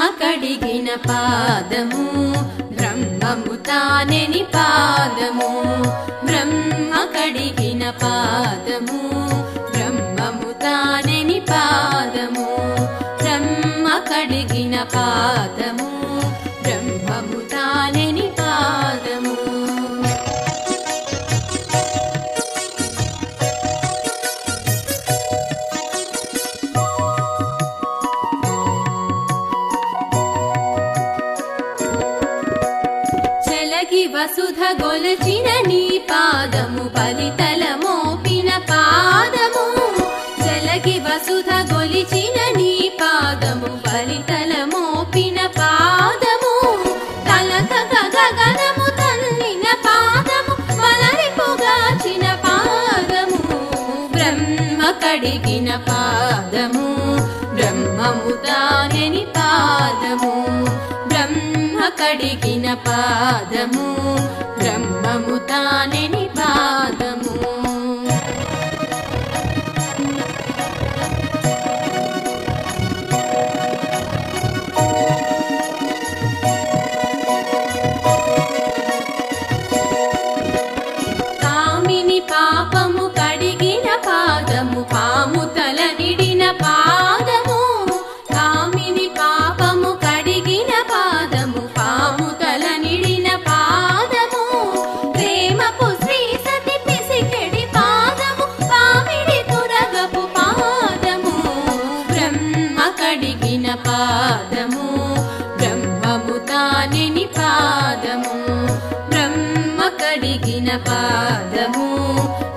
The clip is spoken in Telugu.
కడిగిన పాదము బ్రహ్మము తానెని పాదము బ్రహ్మ కడిగిన పాదము బ్రహ్మము తానెని పాదము బ్రహ్మ కడిగిన పాదము బ్రహ్మము తానెని పాదము చెలగి వసుధ గొలచిన నీ పాదము బలితల మోపిన పాదము చెలగి వసుధ గొలిచిన నీ పాదము బలితల మోపిన పాదము తలక గగనము తన్నిన పాదము మలరిపుగాచిన పాదము బ్రహ్మ కడిగిన పాదము బ్రహ్మము తానెని పాదము బ్రహ్మ కడిగిన పాదము బ్రహ్మము తానెని పాదము కామిని పాపము కడిగిన పాదము పాము తల నిడిన పాదము కామిని పాపము కడిగిన పాదము పాము తల నిడిన పాదము ప్రేమపు శ్రీ సతి పిసికెడి పాదము పామిడి తురగపు పాదము బ్రహ్మ కడిగిన పాదము బ్రహ్మము తానిని పాదము బ్రహ్మ కడిగిన పాదము